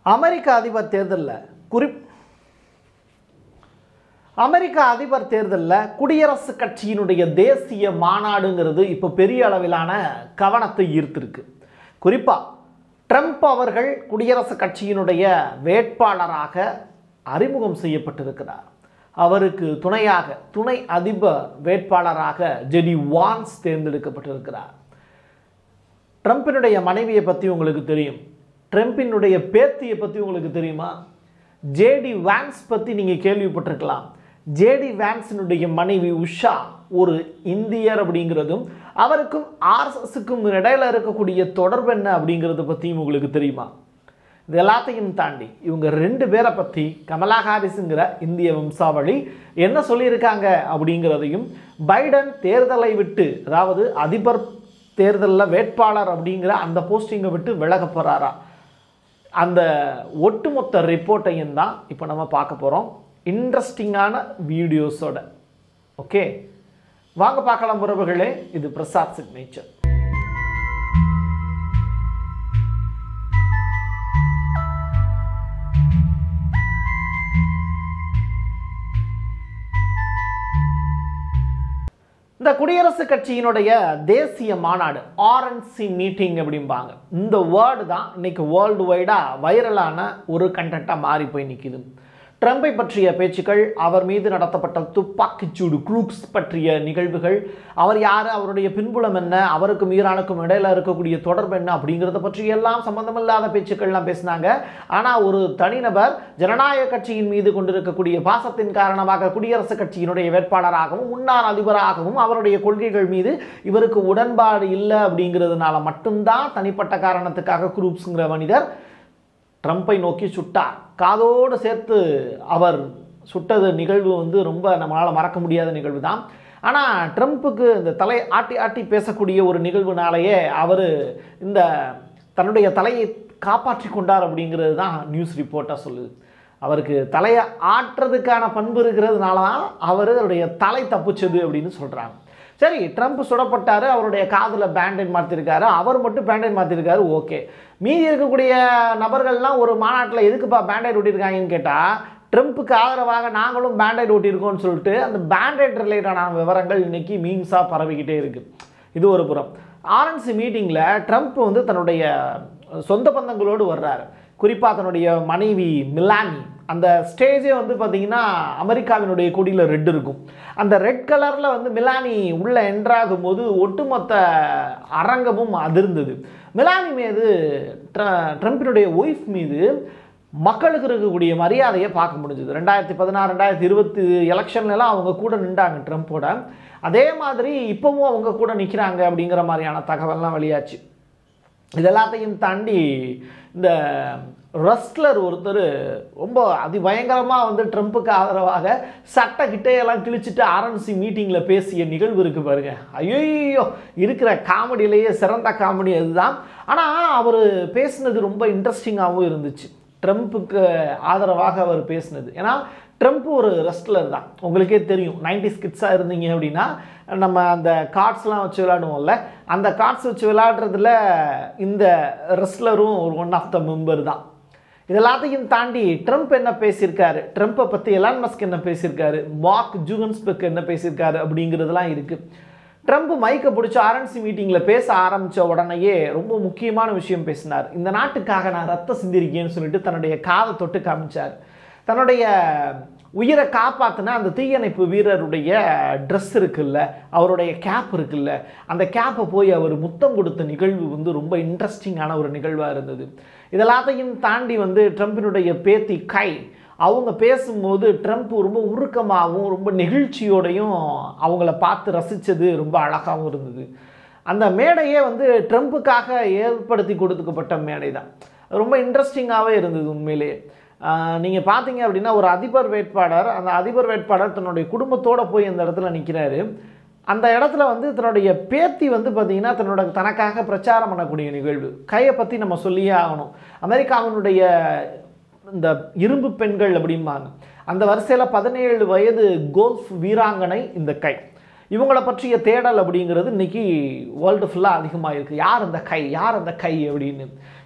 அமெரிக்க அதிபர் தேர்தலில் குறிப் அமெரிக்க அதிபர் தேர்தலில் குடியரசுக் கட்சியினுடைய தேசிய மாநாடுங்கிறது இப்போ பெரிய அளவிலான கவனத்தை ஈர்த்திருக்கு குறிப்பாக ட்ரம்ப் அவர்கள் குடியரசுக் கட்சியினுடைய வேட்பாளராக அறிமுகம் செய்யப்பட்டிருக்கிறார் அவருக்கு துணையாக துணை அதிபர் வேட்பாளராக ஜெடி வான்ஸ் தேர்ந்தெடுக்கப்பட்டிருக்கிறார் ட்ரம்பினுடைய மனைவியை பற்றி உங்களுக்கு தெரியும் ட்ரம்பினுடைய பேத்தியை பற்றி உங்களுக்கு தெரியுமா ஜேடி வேன்ஸ் பற்றி நீங்கள் கேள்விப்பட்டிருக்கலாம் ஜேடி வேன்ஸினுடைய மனைவி உஷா ஒரு இந்தியர் அப்படிங்கிறதும் அவருக்கும் ஆர்எஸ்எஸுக்கும் இடையில இருக்கக்கூடிய தொடர்பு என்ன அப்படிங்கிறத பற்றியும் உங்களுக்கு தெரியுமா இது எல்லாத்தையும் தாண்டி இவங்க ரெண்டு பேரை பற்றி கமலா ஹாரிஸுங்கிற இந்திய வம்சாவளி என்ன சொல்லியிருக்காங்க அப்படிங்கிறதையும் பைடன் தேர்தலை விட்டு அதாவது அதிபர் தேர்தலில் வேட்பாளர் அப்படிங்கிற அந்த போஸ்டிங்கை விட்டு விலக போகிறாரா அந்த ஒட்டுமொத்த ரிப்போர்ட்டையும் தான் இப்போ நம்ம பார்க்க போகிறோம் இன்ட்ரெஸ்டிங்கான வீடியோஸோட ஓகே வாங்க பார்க்கலாம் உறவுகளே இது பிரசாத் சிக்னேச்சர் இந்த குடியரசுக் கட்சியினுடைய தேசிய மாநாடு ஆர்என்சி மீட்டிங் அப்படிம்பாங்க இந்த வேர்டு தான் இன்னைக்கு வேர்ல்டு வைடாக வைரலான ஒரு கண்டென்ட்டாக மாறி போய் நிற்கிது ட்ரம்பை பற்றிய பேச்சுக்கள் அவர் மீது நடத்தப்பட்ட துப்பாக்கிச்சூடு குரூக்ஸ் பற்றிய நிகழ்வுகள் அவர் யார் அவருடைய பின்புலம் என்ன அவருக்கும் ஈரானுக்கும் இடையில இருக்கக்கூடிய தொடர்பு என்ன அப்படிங்கிறத பற்றி எல்லாம் சம்பந்தமில்லாத பேச்சுக்கள்லாம் பேசினாங்க ஆனால் ஒரு தனிநபர் ஜனநாயக கட்சியின் மீது கொண்டிருக்கக்கூடிய பாசத்தின் காரணமாக குடியரசுக் கட்சியினுடைய வேட்பாளராகவும் முன்னாள் அதிபராகவும் அவருடைய கொள்கைகள் மீது இவருக்கு உடன்பாடு இல்லை அப்படிங்கிறதுனால மட்டும்தான் தனிப்பட்ட காரணத்துக்காக குரூப்ஸுங்கிற மனிதர் ட்ரம்ப்பை நோக்கி சுட்டார் காதோடு சேர்த்து அவர் சுட்டது நிகழ்வு வந்து ரொம்ப நம்மளால் மறக்க முடியாத நிகழ்வு தான் ஆனால் ட்ரம்ப்புக்கு இந்த தலை ஆட்டி ஆட்டி பேசக்கூடிய ஒரு நிகழ்வுனாலேயே அவர் இந்த தன்னுடைய தலையை காப்பாற்றி கொண்டார் அப்படிங்கிறது தான் நியூஸ் ரிப்போர்ட்டாக சொல்லுது அவருக்கு தலையை ஆட்டுறதுக்கான பண்பு இருக்கிறதுனால தான் அவருடைய தலை தப்பிச்சது அப்படின்னு சொல்கிறாங்க சரி ட்ரம்ப் சுடப்பட்டார் அவருடைய காதில் பேண்டேட் மாற்றிருக்காரு அவர் மட்டும் பேண்டேட் மாற்றிருக்காரு ஓகே மீதி இருக்கக்கூடிய நபர்கள்லாம் ஒரு மாநாட்டில் எதுக்குப்பா பேண்டேட் ஒட்டியிருக்காங்கன்னு கேட்டால் ட்ரம்ப்புக்கு ஆதரவாக நாங்களும் பேண்டேட் ஒட்டியிருக்கோம்னு சொல்லிட்டு அந்த பேண்டேட் ரிலேட்டடான விவரங்கள் இன்னைக்கு மீம்ஸாக பரவிக்கிட்டே இருக்குது இது ஒரு புறம் ஆர்என்சி மீட்டிங்கில் ட்ரம்ப் வந்து தன்னுடைய சொந்த பந்தங்களோடு வர்றாரு குறிப்பாக தன்னுடைய மனைவி மிலானி அந்த ஸ்டேஜே வந்து பார்த்தீங்கன்னா அமெரிக்காவினுடைய கொடியில் ரெட் இருக்கும் அந்த ரெட் கலரில் வந்து மிலானி உள்ளே என்ட்ராகும் போது ஒட்டுமொத்த அரங்கமும் அதிர்ந்தது மிலானி மீது ட்ர- ட்ரம்பினுடைய ஒய்ஃப் மீது மக்களுக்கு இருக்கக்கூடிய மரியாதையை பார்க்க முடிஞ்சது ரெண்டாயிரத்தி பதினாறு ரெண்டாயிரத்தி இருபத்தி எலெக்ஷன்லாம் அவங்க கூட நின்றாங்க ட்ரம்ப்போட அதே மாதிரி இப்போவும் அவங்க கூட நிற்கிறாங்க அப்படிங்கிற மாதிரியான தகவல்லாம் வெளியாச்சு இது எல்லாத்தையும் தாண்டி இந்த ரஸ்லர் ஒருத்தர் ரொம்ப அதிபயங்கரமாக வந்து ட்ரம்ப்புக்கு ஆதரவாக சட்டை கிட்டையெல்லாம் கிழிச்சிட்டு ஆர்என்சி மீட்டிங்கில் பேசிய நிகழ்வு இருக்கு பாருங்க ஐயோ இருக்கிற காமெடியிலேயே சிறந்த காமெடி அதுதான் ஆனால் அவர் பேசினது ரொம்ப இன்ட்ரெஸ்டிங்காகவும் இருந்துச்சு ட்ரம்ப்புக்கு ஆதரவாக அவர் பேசினது ஏன்னா ட்ரம்ப் ஒரு ரெஸ்லர் தான் உங்களுக்கே தெரியும் 90s கிட்ஸாக இருந்தீங்க அப்படின்னா நம்ம அந்த கார்ட்ஸ்லாம் வச்சு விளையாடுவோம்ல அந்த கார்ட்ஸ் வச்சு விளையாடுறதுல இந்த ரெஸ்லரும் ஒரு ஒன் ஆஃப் த மெம்பர் தான் இது எல்லாத்தையும் தாண்டி ட்ரம்ப் என்ன பேசியிருக்காரு ட்ரம்ப்பை பற்றி எலான் மஸ்க் என்ன பேசியிருக்காரு மார்க் ஜூகன்ஸ்பெக் என்ன பேசியிருக்காரு அப்படிங்கிறதுலாம் இருக்குது ட்ரம்ப் மைக்கை பிடிச்சி ஆர்என்சி மீட்டிங்கில் பேச ஆரம்பித்த உடனேயே ரொம்ப முக்கியமான விஷயம் பேசினார் இந்த நாட்டுக்காக நான் ரத்தம் சிந்திருக்கேன்னு சொல்லிட்டு தன்னுடைய காதை தொட்டு காமிச்சார் தன்னுடைய உயிரை காப்பாற்றின அந்த தீயணைப்பு வீரருடைய ட்ரெஸ் இருக்குல்ல அவருடைய கேப் இருக்குல்ல அந்த கேப்பை போய் அவர் முத்தம் கொடுத்த நிகழ்வு வந்து ரொம்ப இன்ட்ரெஸ்டிங்கான ஒரு நிகழ்வாக இருந்தது இதெல்லாத்தையும் தாண்டி வந்து ட்ரம்பினுடைய பேத்தி கை அவங்க பேசும்போது ட்ரம்ப் ரொம்ப உருக்கமாகவும் ரொம்ப நெகிழ்ச்சியோடையும் அவங்கள பார்த்து ரசித்தது ரொம்ப அழகாகவும் இருந்தது அந்த மேடையே வந்து ட்ரம்ப்புக்காக ஏற்படுத்தி கொடுத்துக்கப்பட்ட மேடை தான் ரொம்ப இன்ட்ரெஸ்டிங்காகவே இருந்தது உண்மையிலேயே நீங்கள் பார்த்தீங்க அப்படின்னா ஒரு அதிபர் வேட்பாளர் அந்த அதிபர் வேட்பாளர் தன்னுடைய குடும்பத்தோடு போய் அந்த இடத்துல நிற்கிறாரு அந்த இடத்துல வந்து தன்னுடைய பேத்தி வந்து பார்த்தீங்கன்னா தன்னோட தனக்காக பிரச்சாரம் பண்ணக்கூடிய நிகழ்வு கையை பற்றி நம்ம சொல்லியே ஆகணும் அமெரிக்காவினுடைய இந்த இரும்பு பெண்கள் அப்படிம்பாங்க அந்த வரிசையில் பதினேழு வயது கோல்ஃப் வீராங்கனை இந்த கை இவங்கள பற்றிய தேடல் அப்படிங்கிறது இன்னைக்கு வேர்ல்டு ஃபுல்லாக அதிகமாக இருக்குது யார் அந்த கை யார் அந்த கை அப்படின்னு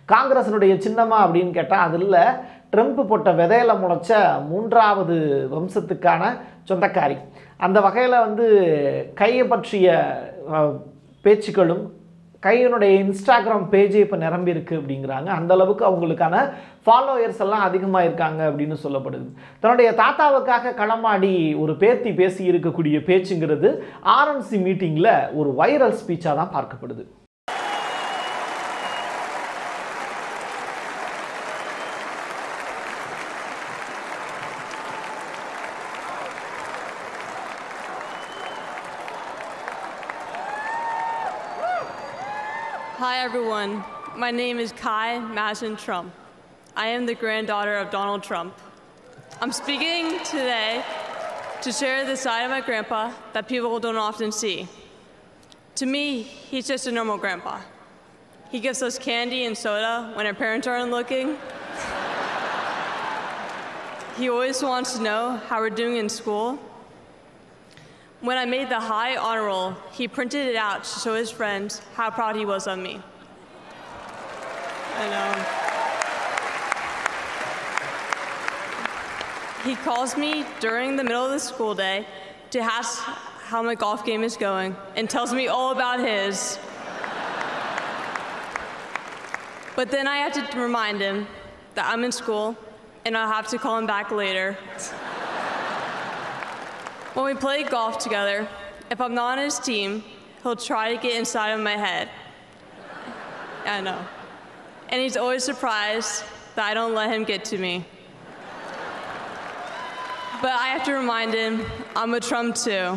காங்கிரஸினுடைய சின்னமா அப்படின்னு கேட்டால் அது இல்லை ட்ரம்ப் போட்ட விதையில முளைச்ச மூன்றாவது வம்சத்துக்கான சொந்தக்காரி அந்த வகையில் வந்து கையை பற்றிய அஹ், பேச்சுக்களும் கையினுடைய இன்ஸ்டாகிராம் பேஜே இப்போ நிரம்பி இருக்கு அப்படிங்கிறாங்க அந்த அளவுக்கு அவங்களுக்கான ஃபாலோயர்ஸ் எல்லாம் அதிகமாக இருக்காங்க அப்படின்னு சொல்லப்படுது தன்னுடைய தாத்தாவுக்காக களமாடி ஒரு பேத்தி பேசி இருக்கக்கூடிய பேச்சுங்கிறது ஆர்என்சி மீட்டிங்கில் ஒரு வைரல் ஸ்பீச்சாக தான் பார்க்கப்படுது Hi, everyone. My name is Kai Madison Trump. I am the granddaughter of Donald Trump. I'm speaking today to share the side of my grandpa that people don't often see. To me, he's just a normal grandpa. He gives us candy and soda when our parents aren't looking. he always wants to know how we're doing in school. When I made the high honor roll, he printed it out to show his friends how proud he was of me. And um, he calls me during the middle of the school day to ask how my golf game is going and tells me all about his. But then I have to remind him that I'm in school and I'll have to call him back later. When we play golf together, if I'm not on his team, he'll try to get inside of my head. I know. And he's always surprised that I don't let him get to me. But I have to remind him I'm a Trump too.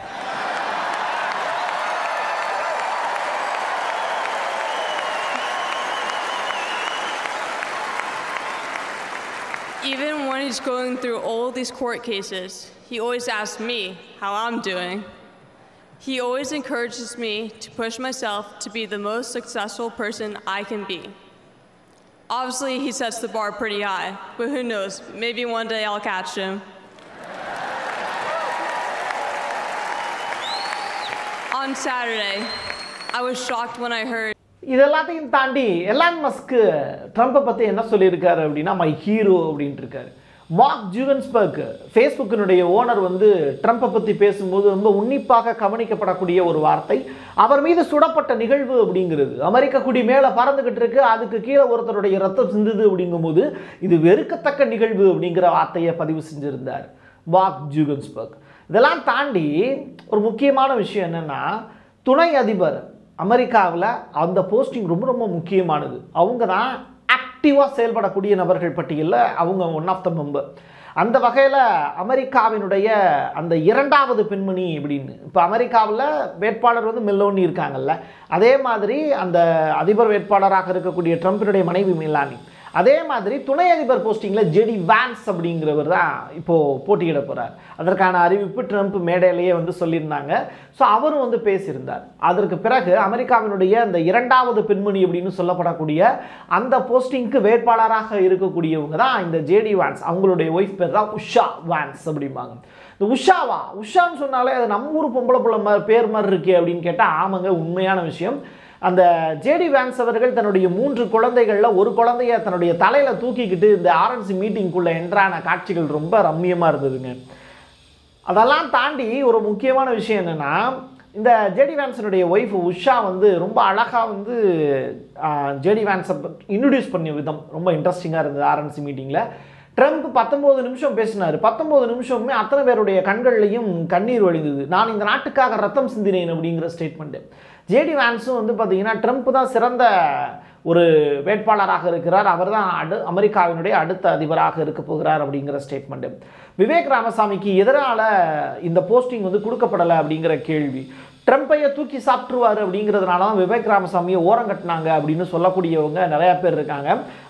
Even when he's going through all these court cases, he always asks me how I'm doing. He always encourages me to push myself to be the most successful person I can be. Obviously, he sets the bar pretty high, but who knows? Maybe one day I'll catch him. On Saturday, I was shocked when I heard இது எல்லாத்தையும் தாண்டி Elon Musk ட்ரம்ப்பை பற்றி என்ன சொல்லியிருக்காரு அப்படின்னா my hero அப்படின்ட்டு இருக்காரு mark ஜூகன்ஸ்பர்க் ஃபேஸ்புக்கினுடைய owner வந்து ட்ரம்ப்பை பற்றி பேசும்போது ரொம்ப உன்னிப்பாக கவனிக்கப்படக்கூடிய ஒரு வார்த்தை அவர் மீது சுடப்பட்ட நிகழ்வு அப்படிங்கிறது அமெரிக்க குடி மேலே பறந்துக்கிட்டு இருக்கு அதுக்கு கீழே ஒருத்தருடைய ரத்தம் சிந்துது அப்படிங்கும்போது இது வெறுக்கத்தக்க நிகழ்வு அப்படிங்கிற வார்த்தையை பதிவு செஞ்சிருந்தார் மார்க் ஜூகன்ஸ்பர்க் இதெல்லாம் தாண்டி ஒரு முக்கியமான விஷயம் என்னன்னா துணை அதிபர் அமெரிக்காவில் அந்த போஸ்டிங் ரொம்ப ரொம்ப முக்கியமானது அவங்க தான் ஆக்டிவாக செயல்படக்கூடிய நபர்கள் பட்டியலில் அவங்க ஒன் ஆஃப் த மெம்பர் அந்த வகையில் அமெரிக்காவினுடைய அந்த இரண்டாவது பெண்மணி அப்படின்னு இப்போ அமெரிக்காவில் வேட்பாளர் வந்து மெல்லோனி இருக்காங்கல்ல அதே மாதிரி அந்த அதிபர் வேட்பாளராக இருக்கக்கூடிய ட்ரம்பினுடைய மனைவி மிலானி அதே மாதிரி துணை அதிபர் போஸ்டிங்கில் ஜெடி வான்ஸ் அப்படிங்கிறவர் தான் இப்போது போட்டியிட போகிறார் அதற்கான அறிவிப்பு ட்ரம்ப் மேடையிலேயே வந்து சொல்லியிருந்தாங்க ஸோ அவரும் வந்து பேசியிருந்தார் அதற்கு பிறகு அமெரிக்காவினுடைய அந்த இரண்டாவது பெண்மணி அப்படின்னு சொல்லப்படக்கூடிய அந்த போஸ்டிங்க்கு வேட்பாளராக இருக்கக்கூடியவங்க தான் இந்த ஜேடி வான்ஸ் அவங்களுடைய ஒய்ஃப் பேர் தான் உஷா வான்ஸ் அப்படிம்பாங்க இந்த உஷாவா உஷான்னு சொன்னாலே அது நம்ம ஊர் பொம்பளை பிள்ளை மாதிரி பேர் மாதிரி இருக்கே அப்படின்னு கேட்டால் ஆமாங்க உண்மையான விஷயம் அந்த ஜேடி வேன்ஸ் அவர்கள் தன்னுடைய மூன்று குழந்தைகளில் ஒரு குழந்தைய தன்னுடைய தலையில் தூக்கிக்கிட்டு இந்த ஆர்என்சி மீட்டிங்குள்ளே என்ட்ரான காட்சிகள் ரொம்ப ரம்மியமாக இருந்ததுங்க அதெல்லாம் தாண்டி ஒரு முக்கியமான விஷயம் என்னென்னா இந்த ஜேடி வேன்ஸனுடைய ஒய்ஃப் உஷா வந்து ரொம்ப அழகாக வந்து ஜேடி வேன்ஸை இன்ட்ரடியூஸ் பண்ணிய விதம் ரொம்ப இன்ட்ரெஸ்டிங்காக இருந்தது ஆர்என்சி மீட்டிங்கில் ட்ரம்ப் பத்தொம்போது நிமிஷம் பேசினார் பத்தொம்போது நிமிஷமுமே அத்தனை பேருடைய கண்கள்லையும் கண்ணீர் வழிந்தது நான் இந்த நாட்டுக்காக ரத்தம் சிந்தினேன் அப்படிங்கிற ஸ்டேட்மெண்ட்டு ஜேடி வேன்ஸும் வந்து பார்த்தீங்கன்னா ட்ரம்ப் தான் சிறந்த ஒரு வேட்பாளராக இருக்கிறார் அவர் தான் அடு அமெரிக்காவினுடைய அடுத்த அதிபராக இருக்க போகிறார் அப்படிங்கிற ஸ்டேட்மெண்ட்டு விவேக் ராமசாமிக்கு எதிரால் இந்த போஸ்டிங் வந்து கொடுக்கப்படலை அப்படிங்கிற கேள்வி ட்ரம்ப்பையை தூக்கி சாப்பிட்ருவார் அப்படிங்கிறதுனால தான் விவேக் ராமசாமியை ஓரம் கட்டினாங்க அப்படின்னு சொல்லக்கூடியவங்க நிறையா பேர் இருக்காங்க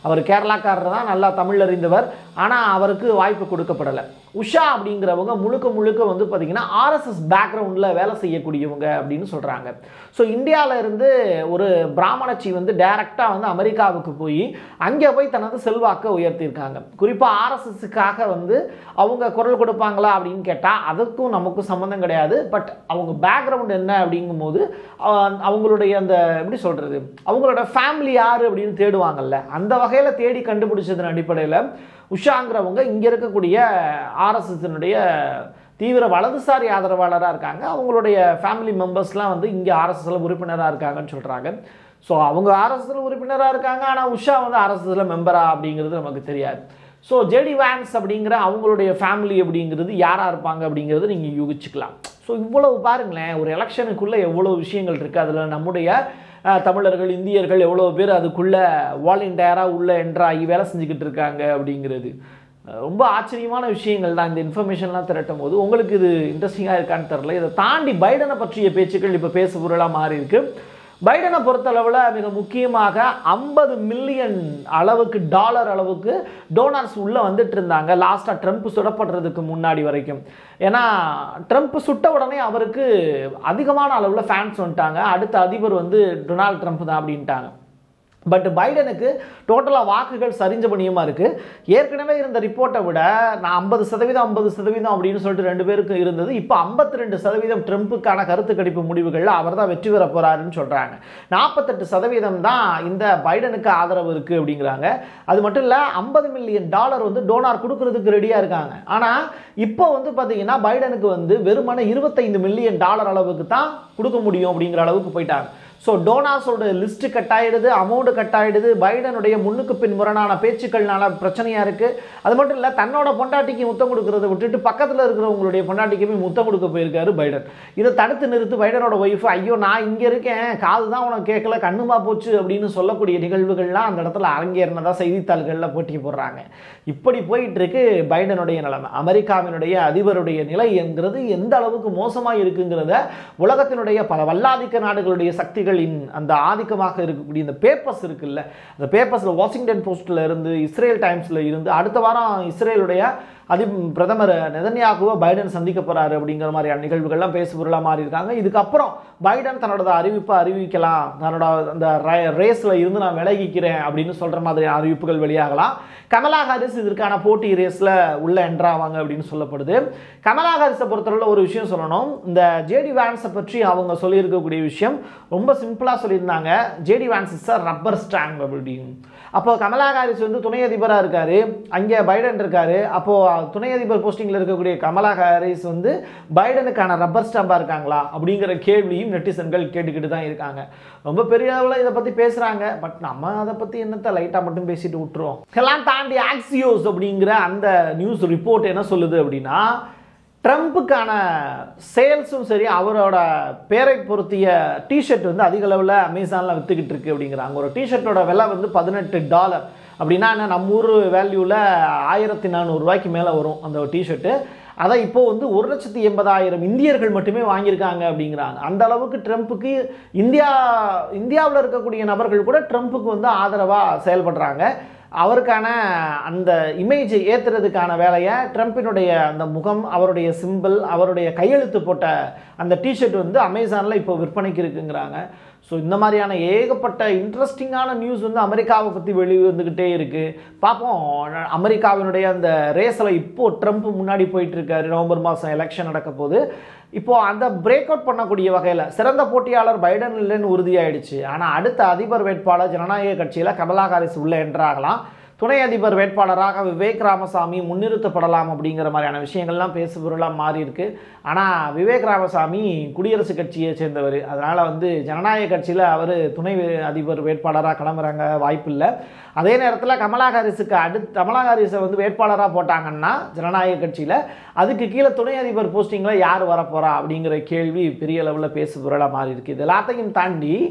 அவர் கேரளாக்காரர் தான் நல்லா தமிழ் அறிந்தவர் ஆனால் அவருக்கு வாய்ப்பு கொடுக்கப்படலை உஷா அப்படிங்கிறவங்க முழுக்க முழுக்க வந்து பார்த்திங்கன்னா ஆர்எஸ்எஸ் பேக்ரவுண்டில் வேலை செய்யக்கூடியவங்க அப்படின்னு சொல்கிறாங்க ஸோ இந்தியாவில் இருந்து ஒரு பிராமணச்சி வந்து டைரெக்டாக வந்து அமெரிக்காவுக்கு போய் அங்கே போய் தனது செல்வாக்கை உயர்த்தியிருக்காங்க குறிப்பாக ஆர்எஸ்எஸ்க்காக வந்து அவங்க குரல் கொடுப்பாங்களா அப்படின்னு கேட்டால் அதுக்கும் நமக்கும் சம்மந்தம் கிடையாது பட் அவங்க பேக்ரவுண்ட் என்ன அப்படிங்கும்போது அஹ், அவங்களுடைய அந்த எப்படி சொல்கிறது அவங்களோட ஃபேமிலி யார் அப்படின்னு தேடுவாங்கல்ல அந்த வகையில் தேடி கண்டுபிடிச்சதன் அடிப்படையில் உஷாங்கிறவங்க இங்கே இருக்கக்கூடிய ஆர்எஸ்எஸ்னுடைய தீவிர வலதுசாரி ஆதரவாளராக இருக்காங்க அவங்களுடைய ஃபேமிலி மெம்பர்ஸ்லாம் வந்து இங்கே ஆர்எஸ்எஸ்ல உறுப்பினராக இருக்காங்கன்னு சொல்கிறாங்க ஸோ அவங்க ஆர்எஸ்எஸ்ல உறுப்பினராக இருக்காங்க ஆனால் உஷா வந்து ஆர்எஸ்எஸ்ல மெம்பரா அப்படிங்கிறது நமக்கு தெரியாது ஸோ ஜேடி வேன்ஸ் அப்படிங்கிற அவங்களுடைய ஃபேமிலி அப்படிங்கிறது யாராக இருப்பாங்க அப்படிங்கிறது நீங்கள் யூகிச்சுக்கலாம் ஸோ இவ்வளவு பாருங்களேன் ஒரு எலெக்ஷனுக்குள்ளே எவ்வளோ விஷயங்கள் இருக்குது அதில் நம்முடைய அஹ், தமிழர்கள் இந்தியர்கள் எவ்வளோ பேர் அதுக்குள்ளே வாலண்டியராக உள்ள என்ட்ராகி வேலை செஞ்சுக்கிட்டு இருக்காங்க அப்படிங்கிறது அஹ், ரொம்ப ஆச்சரியமான விஷயங்கள் தான் இந்த இன்ஃபர்மேஷன்லாம் திரட்டும் போது உங்களுக்கு இது இன்ட்ரெஸ்டிங்காக இருக்கான்னு தெரில இதை தாண்டி பைடனை பற்றிய பேச்சுக்கள் இப்போ பேசு பொருளாக மாறி இருக்கு பைடனை பொறுத்தளவில் மிக முக்கியமாக ஐம்பது மில்லியன் அளவுக்கு டாலர் அளவுக்கு டோனர்ஸ் உள்ளே வந்துட்டு இருந்தாங்க லாஸ்ட்டாக ட்ரம்ப் சுடப்படுறதுக்கு முன்னாடி வரைக்கும் ஏன்னா ட்ரம்ப் சுட்ட உடனே அவருக்கு அதிகமான அளவில் ஃபேன்ஸ் வந்துட்டாங்க அடுத்த அதிபர் வந்து டொனால்ட் ட்ரம்ப் தான் அப்படின்ட்டாங்க பட் பைடனுக்கு டோட்டலாக வாக்குகள் சரிஞ்ச பணியமாக இருக்குது ஏற்கனவே இருந்த ரிப்போர்ட்டை விட நான் ஐம்பது சதவீதம் ஐம்பது சதவீதம் அப்படின்னு சொல்லிட்டு ரெண்டு பேருக்கு இருந்தது இப்போ ஐம்பத்தி ரெண்டு சதவீதம் ட்ரம்ப்புக்கான கருத்து கணிப்பு முடிவுகளில் அவர் தான் வெற்றி பெற போகிறாருன்னு சொல்கிறாங்க நாற்பத்தெட்டு சதவீதம் தான் இந்த பைடனுக்கு ஆதரவு இருக்குது அப்படிங்கிறாங்க அது மட்டும் இல்லை ஐம்பது மில்லியன் டாலர் வந்து டோனார் கொடுக்கறதுக்கு ரெடியாக இருக்காங்க ஆனால் இப்போ வந்து பார்த்தீங்கன்னா பைடனுக்கு வந்து வெறுமனே இருபத்தைந்து மில்லியன் டாலர் அளவுக்கு தான் கொடுக்க முடியும் அப்படிங்கிற அளவுக்கு போயிட்டாங்க ஸோ டோனாஸோட லிஸ்ட்டு கட் ஆயிடுது அமௌண்ட் கட் ஆயிடுது பைடனுடைய முன்னுக்கு பின் முரணான பேச்சுக்கள்னால பிரச்சனையாக இருக்குது அது மட்டும் இல்லை தன்னோட பொண்டாட்டிக்கு முத்தம் கொடுக்கறத விட்டுட்டு பக்கத்தில் இருக்கிறவங்களுடைய பொண்டாட்டிக்கு போய் முத்தம் கொடுக்க போயிருக்காரு பைடன் இதை தடுத்து நிறுத்து பைடனோட ஒய்ஃப் ஐயோ நான் இங்கே இருக்கேன் காது தான் உனக்கு கேட்கல கண்ணுமா போச்சு அப்படின்னு சொல்லக்கூடிய நிகழ்வுகள்லாம் அந்த இடத்துல அரங்கேறினதா செய்தித்தாள்களில் போட்டி போடுறாங்க இப்படி போயிட்டு இருக்கு பைடனுடைய நிலைமை அமெரிக்காவினுடைய அதிபருடைய நிலை என்கிறது எந்த அளவுக்கு மோசமாக இருக்குங்கிறத உலகத்தினுடைய பல வல்லாதிக்க நாடுகளுடைய சக்திகளின் அந்த ஆதிக்கமாக இருக்கக்கூடிய இந்த பேப்பர்ஸ் இருக்குல்ல அந்த பேப்பர்ஸில் வாஷிங்டன் போஸ்ட்டில் இருந்து இஸ்ரேல் டைம்ஸில் இருந்து அடுத்த வாரம் இஸ்ரேலுடைய அதி பிரதமர் நெதன்யாகுவை பைடன் சந்திக்க போறாரு அப்படிங்கிற மாதிரியான நிகழ்வுகள்லாம் பேசு பொருளாக மாறி இருக்காங்க இதுக்கப்புறம் பைடன் தன்னோட அறிவிப்பை அறிவிக்கலாம் தன்னோட அந்த ரேஸில் இருந்து நான் விலகிக்கிறேன் அப்படின்னு சொல்கிற மாதிரியான அறிவிப்புகள் வெளியாகலாம் கமலா ஹாரிஸ் இதற்கான போட்டி ரேஸில் உள்ள என்ட்ராவாங்க அப்படின்னு சொல்லப்படுது கமலா ஹாரிஸை பொறுத்தவரை ஒரு விஷயம் சொல்லணும் இந்த ஜேடி வேன்ஸை பற்றி அவங்க சொல்லியிருக்கக்கூடிய விஷயம் ரொம்ப சிம்பிளாக சொல்லியிருந்தாங்க JD Vance is rubber stamp அப்படின்னு அப்போ கமலா ஹாரிஸ் வந்து துணை அதிபராக இருக்காரு அங்கே பைடன் இருக்காரு அப்போ துணை அதிபர் போஸ்டிங்கில் இருக்கக்கூடிய கமலா ஹாரிஸ் வந்து பைடனுக்கான ரப்பர் ஸ்டாம்பாக இருக்காங்களா அப்படிங்கிற கேள்வியும் நெட்டிசன்கள் கேட்டுக்கிட்டு தான் இருக்காங்க ரொம்ப பெரிய அளவில் இதை பற்றி பேசுகிறாங்க பட் நம்ம அதை பற்றி என்னத்தை லைட்டாக மட்டும் பேசிட்டு விட்டுருவோம் எல்லாம் தாண்டி ஆக்சியோஸ் அப்படிங்கிற அந்த நியூஸ் ரிப்போர்ட் என்ன சொல்லுது அப்படின்னா ட்ரம்ப்புக்கான சேல்ஸும் சரி அவரோட பேரை பொருத்திய டிஷர்ட் வந்து அதிக அளவில் அமேசானில் விற்றுக்கிட்டு இருக்கு அப்படிங்கிறாங்க ஒரு டிஷர்ட்டோட விலை வந்து பதினெட்டு டாலர் அப்படின்னா என்ன நம்ம ஊர் வேல்யூவில் ஆயிரத்தி நானூறுரூவாய்க்கு மேலே வரும் அந்த டிஷர்ட்டு அதை இப்போ வந்து ஒரு லட்சத்தி எண்பதாயிரம் இந்தியர்கள் மட்டுமே வாங்கியிருக்காங்க அப்படிங்கிறாங்க அந்த அளவுக்கு ட்ரம்ப்புக்கு இந்தியா இந்தியாவில் இருக்கக்கூடிய நபர்கள் கூட ட்ரம்ப்புக்கு வந்து ஆதரவாக செயல்படுறாங்க அவருக்கான அந்த இமேஜ் ஏற்றுறதுக்கான வேலையை ட்ரம்ப்பினுடைய அந்த முகம் அவருடைய சிம்பிள் அவருடைய கையெழுத்து போட்ட அந்த டிஷர்ட் வந்து அமேசானில் இப்போ விற்பனைக்கு இருக்குங்கிறாங்க ஸோ இந்த மாதிரியான ஏகப்பட்ட இன்ட்ரெஸ்டிங்கான நியூஸ் வந்து அமெரிக்காவை பற்றி வெளியே வந்துக்கிட்டே இருக்குது பார்ப்போம் அமெரிக்காவினுடைய அந்த ரேஸில் இப்போது ட்ரம்ப் முன்னாடி போயிட்டு இருக்காரு நவம்பர் மாதம் எலெக்ஷன் நடக்க போது இப்போ அந்த பிரேக் அவுட் பண்ணக்கூடிய வகையில் சிறந்த போட்டியாளர் பைடன் இல்லைன்னு உறுதியாயிடுச்சு ஆனால் அடுத்த அதிபர் வேட்பாளர் ஜனநாயக கட்சியில் கமலா ஹாரிஸ் உள்ள என்றாகலாம் துணை அதிபர் வேட்பாளராக விவேக் ராமசாமி முன்னிறுத்தப்படலாம் அப்படிங்கிற மாதிரியான விஷயங்கள்லாம் பேசு பொருளாக மாறி இருக்கு ஆனால் விவேக் ராமசாமி குடியரசுக் கட்சியை சேர்ந்தவர் அதனால் வந்து ஜனநாயக கட்சியில் அவர் துணை அதிபர் வேட்பாளராக கிளம்புறாங்க வாய்ப்பில்லை அதே நேரத்தில் கமலா ஹாரிஸுக்கு அடுத்து கமலா ஹாரிஸை வந்து வேட்பாளராக போட்டாங்கன்னா ஜனநாயக கட்சியில் அதுக்கு கீழே துணை அதிபர் போஸ்டிங்கில் யார் வரப்போகிறா அப்படிங்கிற கேள்வி பெரிய அளவில் பேசு பொருளாக மாறி இருக்கு இது எல்லாத்தையும் தாண்டி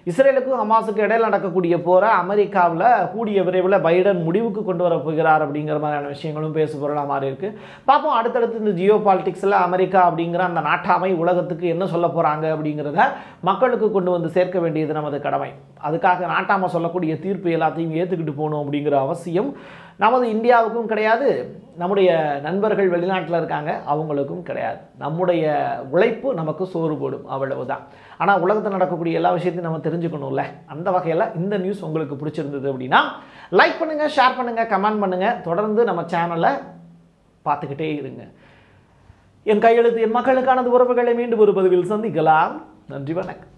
இஸ்ரேலுக்கும் ஹமாஸுக்கும் இடையில் நடக்கக்கூடிய போரை அமெரிக்காவில் கூடிய விரைவில் பைடன் முடிவுக்கு கொண்டு வர போகிறார் அப்படிங்கிற மாதிரியான விஷயங்களும் பேசு பொருளாக மாறி இருக்கு பார்ப்போம் அடுத்தடுத்து இந்த ஜியோ பாலிட்டிக்ஸில் அமெரிக்கா அப்படிங்கிற அந்த நாட்டாமை உலகத்துக்கு என்ன சொல்ல போகிறாங்க அப்படிங்கிறத மக்களுக்கு கொண்டு வந்து சேர்க்க வேண்டியது நமது கடமை அதுக்காக நாட்டாமை சொல்லக்கூடிய தீர்ப்பு எல்லாத்தையும் ஏற்றுக்கிட்டு போகணும் அப்படிங்கிற அவசியம் நமது இந்தியாவுக்கும் கிடையாது நம்முடைய நண்பர்கள் வெளிநாட்டில் இருக்காங்க அவங்களுக்கும் கிடையாது நம்முடைய உழைப்பு நமக்கு சோறு போடும் அவ்வளவுதான் ஆனால் உலகத்தில் நடக்கக்கூடிய எல்லா விஷயத்தையும் நம்ம தெரிஞ்சுக்கணும்ல அந்த வகையில் இந்த நியூஸ் உங்களுக்கு பிடிச்சிருந்தது அப்படின்னா லைக் பண்ணுங்கள் ஷேர் பண்ணுங்கள் கமெண்ட் பண்ணுங்கள் தொடர்ந்து நம்ம சேனலை பார்த்துக்கிட்டே இருங்க என் கையெழுத்து என் மக்களுக்கானது உறவுகளை மீண்டும் ஒரு பதிவில் சந்திக்கலாம் நன்றி வணக்கம்